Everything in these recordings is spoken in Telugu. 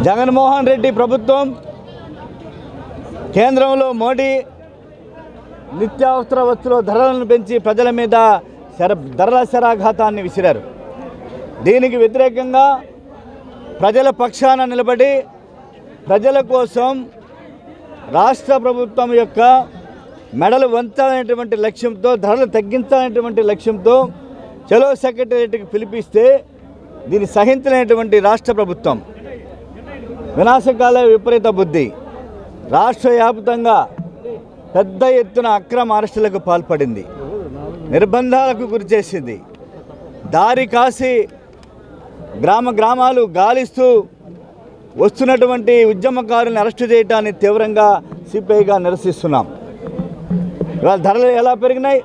జగన్మోహన్ రెడ్డి ప్రభుత్వం కేంద్రంలో మోడీ నిత్యావసర వస్తువుల ధరలను పెంచి ప్రజల మీద శర ధరల శరాఘాతాన్ని విసిరారు దీనికి వ్యతిరేకంగా ప్రజల పక్షాన నిలబడి ప్రజల కోసం రాష్ట్ర ప్రభుత్వం యొక్క మెడలు వంచాలనేటువంటి లక్ష్యంతో ధరలు తగ్గించాలనేటువంటి లక్ష్యంతో చలో సెక్రటేరియట్కి పిలిపిస్తే దీన్ని సహించలేనటువంటి రాష్ట్ర ప్రభుత్వం వినాశకాల విపరీత బుద్ధి రాష్ట్ర వ్యాప్తంగా పెద్ద ఎత్తున అక్రమ అరెస్టులకు పాల్పడింది నిర్బంధాలకు గురిచేసింది దారి కాసి గ్రామ గ్రామాలు గాలిస్తూ వస్తున్నటువంటి ఉద్యమకారులను అరెస్టు చేయడాన్ని తీవ్రంగా సిపిఐగా నిరసిస్తున్నాం ఇవాళ ధరలు ఎలా పెరిగినాయి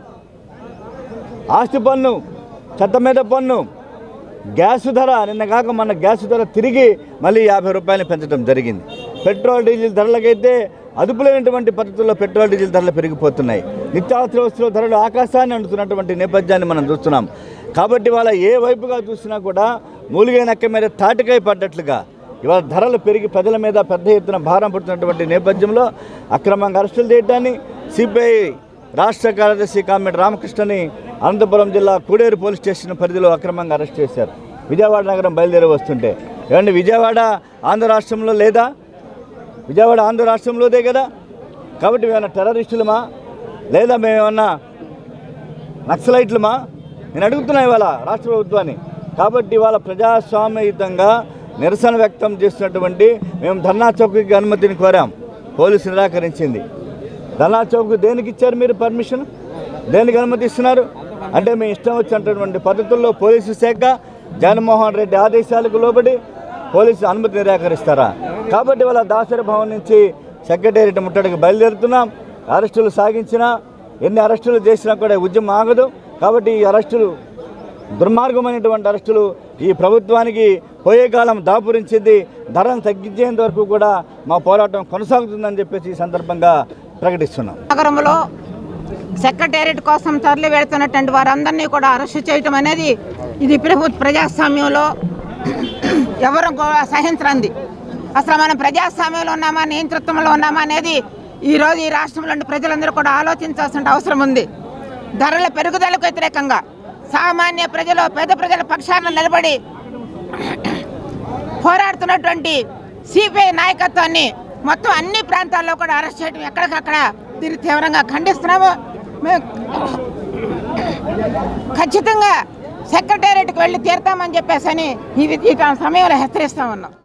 ఆస్తి పన్ను చెత్త మీద పన్ను గ్యాస్ ధర నిన్న కాక మన గ్యాస్ ధర తిరిగి మళ్ళీ యాభై రూపాయలు పెంచడం జరిగింది పెట్రోల్ డీజిల్ ధరలకైతే అదుపులేనటువంటి పద్ధతుల్లో పెట్రోల్ డీజిల్ ధరలు పెరిగిపోతున్నాయి నిత్యావసర వస్తువుల ధరలు ఆకాశాన్ని అంటుతున్నటువంటి నేపథ్యాన్ని మనం చూస్తున్నాం కాబట్టి వాళ్ళ ఏ వైపుగా చూసినా కూడా మూలిగే నక్క మీద తాటికాయ పడ్డట్లుగా ఇవాళ ధరలు పెరిగి ప్రజల మీద పెద్ద ఎత్తున భారం పడుతున్నటువంటి నేపథ్యంలో అక్రమంగా అరెస్టులు చేయడాన్ని సిపిఐ రాష్ట్ర కార్యదర్శి కామెటి రామకృష్ణని అనంతపురం జిల్లా కూడేరు పోలీస్ స్టేషన్ పరిధిలో అక్రమంగా అరెస్ట్ చేశారు విజయవాడ నగరం బయలుదేరి వస్తుంటే ఏమండి విజయవాడ ఆంధ్ర రాష్ట్రంలో లేదా విజయవాడ ఆంధ్ర రాష్ట్రంలోదే కదా కాబట్టి మేమన్నా టెర్రరిస్టులమా లేదా మేమేమన్నా నక్సలైట్లమా నేను అడుగుతున్నా ఇవాళ రాష్ట్ర ప్రభుత్వాన్ని కాబట్టి ఇవాళ ప్రజాస్వామ్యయుతంగా నిరసన వ్యక్తం చేస్తున్నటువంటి మేము ధర్నా చౌకకి అనుమతిని కోరాం పోలీసు నిరాకరించింది ధర్నా చౌక్ దేనికి ఇచ్చారు మీరు పర్మిషన్ దేనికి అనుమతిస్తున్నారు అంటే మీ ఇష్టం వచ్చినటువంటి పద్ధతుల్లో పోలీసు శాఖ జగన్మోహన్ రెడ్డి ఆదేశాలకు లోబడి పోలీసు అనుమతి నిరాకరిస్తారా కాబట్టి వాళ్ళ దాసరి భవన్ నుంచి సెక్రటేరియట్ ముట్టడికి బయలుదేరుతున్నాం అరెస్టులు సాగించినా ఎన్ని అరెస్టులు చేసినా కూడా ఈ ఉద్యమం ఆగదు కాబట్టి ఈ అరెస్టులు దుర్మార్గమైనటువంటి అరెస్టులు ఈ ప్రభుత్వానికి పోయే కాలం దాపురించింది ధరను తగ్గించేంత వరకు కూడా మా పోరాటం కొనసాగుతుందని చెప్పేసి ఈ సందర్భంగా ప్రకటిస్తున్నాం నగరంలో సెక్రటేరియట్ కోసం తరలి వెళుతున్నటువంటి వారందరినీ కూడా అరెస్ట్ చేయటం అనేది ఇది ప్రభుత్వ ప్రజాస్వామ్యంలో ఎవరు కూడా సహించరంది అసలు మనం ప్రజాస్వామ్యంలో ఉన్నామా నియంతృత్వంలో ఉన్నామా అనేది ఈరోజు ఈ రాష్ట్రంలోని ప్రజలందరూ కూడా ఆలోచించాల్సిన అవసరం ఉంది ధరల పెరుగుదలకు వ్యతిరేకంగా సామాన్య ప్రజలు పేద ప్రజల పక్షాన నిలబడి పోరాడుతున్నటువంటి సిపిఐ నాయకత్వాన్ని మొత్తం అన్ని ప్రాంతాల్లో కూడా అరెస్ట్ చేయడం ఎక్కడికక్కడ దీన్ని తీవ్రంగా ఖండిస్తున్నాము మేము ఖచ్చితంగా సెక్రటేరియట్కి వెళ్ళి తీరుతామని చెప్పేసి అని ఈ ఈ సమయంలో హెచ్చరిస్తా ఉన్నాం